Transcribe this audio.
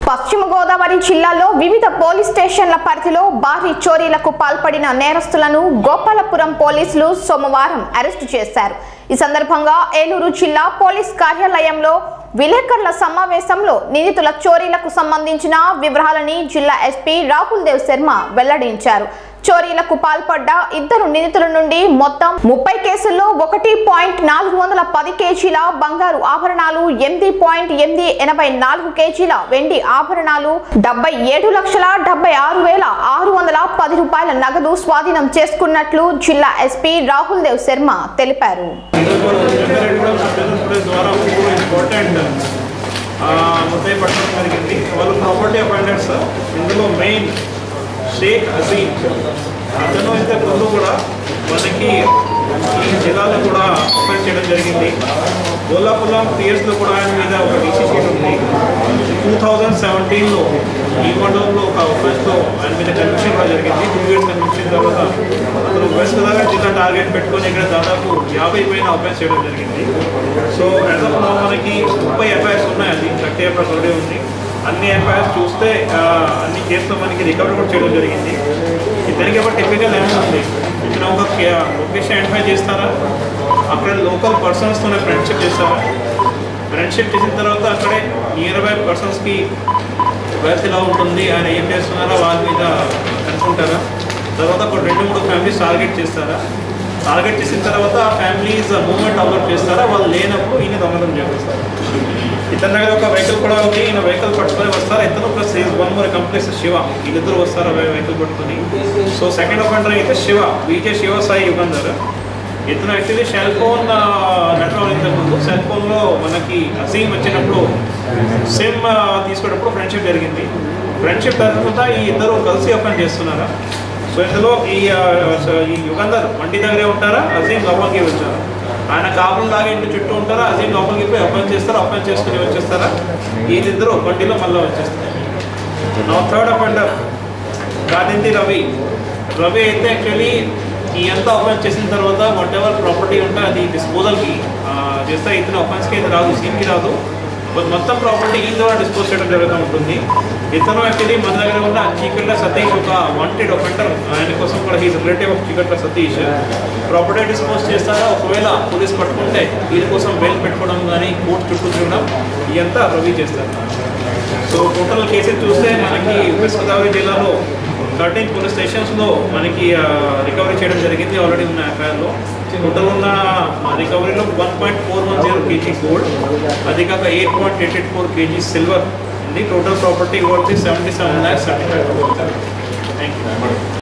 పశ్చిమ గోదావరి జిల్లాలో వివిధ పోలీస్ స్టేషన్ల పరిధిలో భారీ చోరీలకు పాల్పడిన నేరస్తులను గోపాలపురం పోలీసులు సోమవారం అరెస్టు చేశారు ఈ సందర్భంగా ఏలూరు జిల్లా పోలీస్ కార్యాలయంలో విలేకరుల సమావేశంలో నిందితుల చోరీలకు సంబంధించిన వివరాలని జిల్లా ఎస్పీ రాహుల్ దేవ్ శర్మ వెల్లడించారు చోరీలకు పాల్పడ్డ ఇద్దరు నిందితుల నుండి మొత్తం ముప్పై కేసుల్లో ఒకటి పాయింట్ నాలుగు వందల పది కేజీల బంగారు ఆభరణాలు ఎనిమిది పాయింట్ ఎనిమిది ఎనభై నాలుగు కేజీల వెండి ఆభరణాలు డెబ్బై ఏడు లక్షల డెబ్బై ఆరు వేల ఆరు వందల పది రూపాయల నగదు స్వాధీనం చేసుకున్నట్లు జిల్లా ఎస్పీ రాహుల్ దేవ్ శర్మ తెలిపారు ఈరోజు జనరేట్ ఆంధ్రప్రదేశ్ ద్వారా మూడు ఇంపార్టెంట్ ముద్దాయి పట్టడం జరిగింది వాళ్ళు ప్రాపర్టీ అపాయింటెడ్స్ ఇందులో మెయిన్ షేక్ హసీన్ అతను ఇంతకు ముందు కూడా మనకి ఈ జిల్లాలో కూడా అపాయింట్ చేయడం జరిగింది గోలాపురం పిఎస్లో కూడా ఆయన మీద ఒక డీసీ షీట్ ఉంది టూ థౌజండ్ సెవెంటీన్లో ఈ మండలంలో ఒక ఆఫీస్లో ఆయన మీద కన్విక్షన్ కూడా జరిగింది టూ ఇయర్స్ కన్విక్షన్ తర్వాత అతను వెస్ట్ గోదావరి జిల్లా టార్గెట్ పెట్టుకొని ఇక్కడ దాదాపు యాభై పైన అఫెన్స్ చేయడం జరిగింది సో యాజ్ ఆఫ్ నౌ మనకి ముప్పై ఎఫ్ఐఆర్స్ ఉన్నాయి అది థర్టీ ఎఫ్ఐఆర్స్ ఒకటే ఉంది అన్ని ఎఫ్ఐఆర్స్ చూస్తే ఆ, అన్ని కేసులో మనకి రికవరీ కూడా చేయడం జరిగింది ఇతనికి ఒక టిపికల్ ఏముంది ఇతను ఒక లొకేషన్ ఐడెంటిఫై చేస్తారా అక్కడ లోకల్ పర్సన్స్తోనే ఫ్రెండ్షిప్ చేస్తారా ఫ్రెండ్షిప్ చేసిన తర్వాత అక్కడే నియర్ బై పర్సన్స్కి వెల్త్ ఎలా ఉంటుంది ఆయన ఏం చేస్తున్నారో వాళ్ళ మీద కనుక్కుంటారా తర్వాత ఒక రెండు మూడు ఫ్యామిలీస్ టార్గెట్ చేస్తారా టార్గెట్ చేసిన తర్వాత ఆ ఫ్యామిలీస్ మూవ్మెంట్ అలర్ట్ చేస్తారా వాళ్ళు లేనప్పుడు ఈయన దొంగతనం చేస్తారు ఇతని దగ్గర ఒక వెహికల్ కూడా ఉంది ఈయన వెహికల్ పట్టుకొని వస్తారు ఇతను ప్లస్ వన్ మోర్ కంప్లెక్స్ శివ వీళ్ళిద్దరు వస్తారు వెహికల్ పట్టుకొని సో సెకండ్ అఫెండర్ అయితే శివ విజే శివ సాయి యుగంధర్ ఇతను యాక్చువల్లీ సెల్ ఫోన్ నెట్వర్క్ ఇంతకు ముందు సెల్ ఫోన్లో మనకి అసీమ్ వచ్చినప్పుడు సిమ్ తీసుకున్నప్పుడు ఫ్రెండ్షిప్ జరిగింది ఫ్రెండ్షిప్ తర్వాత ఈ ఇద్దరు కలిసి అఫెండ్ చేస్తున్నారా సో ఇందులో ఈ ఆ, సో ఈ యుగంధర్ వంటి దగ్గరే ఉంటారా అజీం లోపలికి వచ్చారు ఆయన కాపులు లాగా ఇంటి చుట్టూ ఉంటారా అజీం లోపలికి పోయి అఫెన్స్ చేస్తారా అఫెన్స్ చేసుకుని వచ్చేస్తారా వీళ్ళిద్దరు వంటిలో మళ్ళీ వచ్చేస్తారు నా థర్డ్ అఫెండర్ గాదింటి రవి రవి అయితే యాక్చువల్లీ ఈ అంతా అఫెన్స్ చేసిన తర్వాత వాట్ ఎవర్ ప్రాపర్టీ ఉంటే అది డిస్పోజల్కి చేస్తే ఇతను అఫెన్స్కి అయితే రాదు సీన్కి రాదు బట్ మొత్తం ప్రాపర్టీ ఈ ద్వారా డిస్పోజ్ చేయడం జరుగుతూ ఉంటుంది ఇతను యాక్చువల్లీ మన దగ్గర ఉన్న చీకట్ల సతీష్ ఒక వాంటెడ్ ఒఫెండర్ ఆయన కోసం కూడా his relative of Cheekatla Satish property dispose చేస్తారా ఒకవేళ పోలీస్ పట్టుకుంటే వీరి కోసం బెయిల్ పెట్టుకోవడం కానీ కోర్టు చుట్టూ తిరగడం ఇదంతా రవి చేస్తారు సో టోటల్ కేసెస్ చూస్తే మనకి వెస్ట్ గోదావరి జిల్లాలో థర్టీన్ పోలీస్ స్టేషన్స్లో మనకి రికవరీ చేయడం జరిగింది ఆల్రెడీ ఉన్న ఎఫ్ఐఆర్లో టోటల్ ఉన్న రికవరీలో one point four one zero kg gold అది కాక eight point eight eight four kg silver ఉంది total property worth seventy seven lakhs thirty five